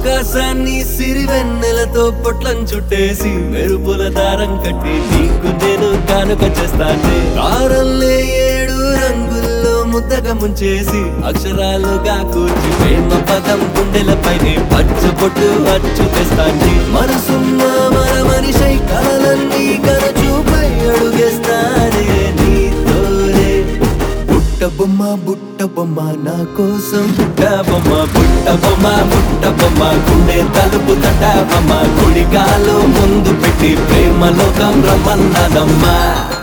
ఆకాశాన్ని సిరివెన్నెలతో పొట్లం చుట్టేసి మెరుపుల దారం కట్టి నీకు నేను కానుక చేస్తానే కారల్లే ఏడు రంగుల్లో ముద్దగా ముంచేసి అక్షరాలుగా కూర్చి ప్రేమ పదం గుండెలపైనే పచ్చ పొట్టు అచ్చు తెస్తాండి మనసున్న మన మనిషై కలలన్నీ కరచూపై అడుగేస్తానే నీతోనే బుట్ట బొమ్మ బుట్ట బొమ్మ నా కోసం బుట్ట బొమ్మ బుట్ట బొమ్మ బుట్ట బొమ్మ గుండె తలుపు తట బొమ్మ కుడికాలు ముందు పెట్టి ప్రేమ లోకం రమ్మన్నదమ్మా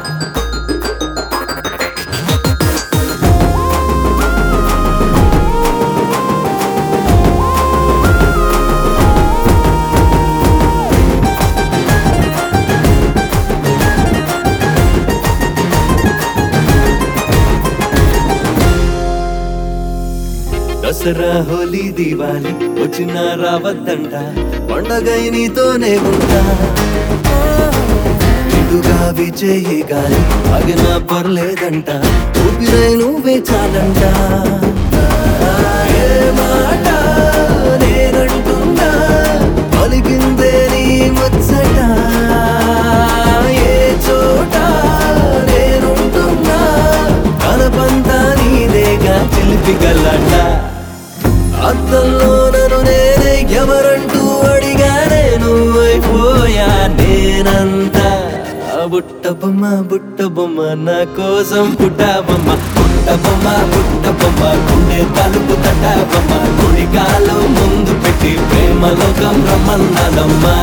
దసరా హోలీ దివాలి వచ్చిన రావద్దంట పండగై నీతోనే ఉంటా ఇటుగా విజయ్ గాలి అగిన పర్లేదంట ఊపిరై నువ్వే చాలంట ఏ మాట నేనంటున్నా పలికిందే నీ ముచ్చట ఏ చోట నేనుంటున్నా కలపంతా నీదేగా చిలిపి గల్లట అద్దంలో నన్ను నేనే ఎవరంటూ అడిగానే నువ్వైపోయా నేనంతా ఆ బుట్ట బొమ్మ బుట్ట బొమ్మ నా కోసం పుట్ట బొమ్మ బుట్ట బొమ్మ బుట్ట బొమ్మ గుండె తలుపు తట బొమ్మ కుడికాలు ముందు పెట్టి ప్రేమ లోకం రమ్మన్నదమ్మా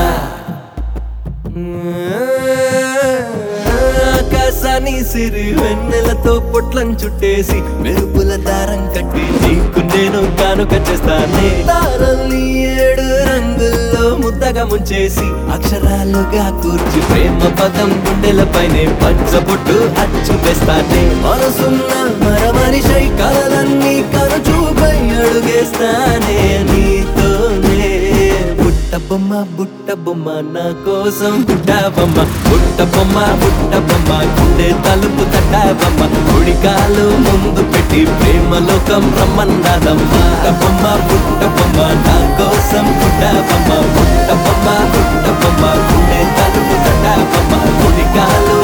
ఆకాశాన్ని సిరి వెన్నెలతో పొట్లం చుట్టేసి మెరుపుల దారం కట్టి నీకు నేను కానుక చేస్తానే దారల్ని ఏడు రంగుల్లో ముద్దగా ముంచేసి అక్షరాలుగా కూర్చి ప్రేమ పదం గుండెలపైనే పచ్చబొట్టు అచ్చు వేస్తానే మనసున్న మర మనిషై కలలన్నీ కనుచూపై అడుగేస్తానే నీతోనే బుట్ట బొమ్మ బుట్ట బొమ్మ నా కోసం బుట్ట బొమ్మ బుట్ట బొమ్మ బుట్ట బొమ్మ గుండె తలుపు తట్ట బొమ్మ కుడికాలు ముందు పెట్టి ప్రేమ లోకం రమ్మన్నదమ్మ బుట్ట బొమ్మ బుట్ట బొమ్మ నా కోసం బుట్ట బొమ్మ బుట్ట బొమ్మ బుట్ట బొమ్మ గుండె తలుపు తట్ట బొమ్మ కుడికాలు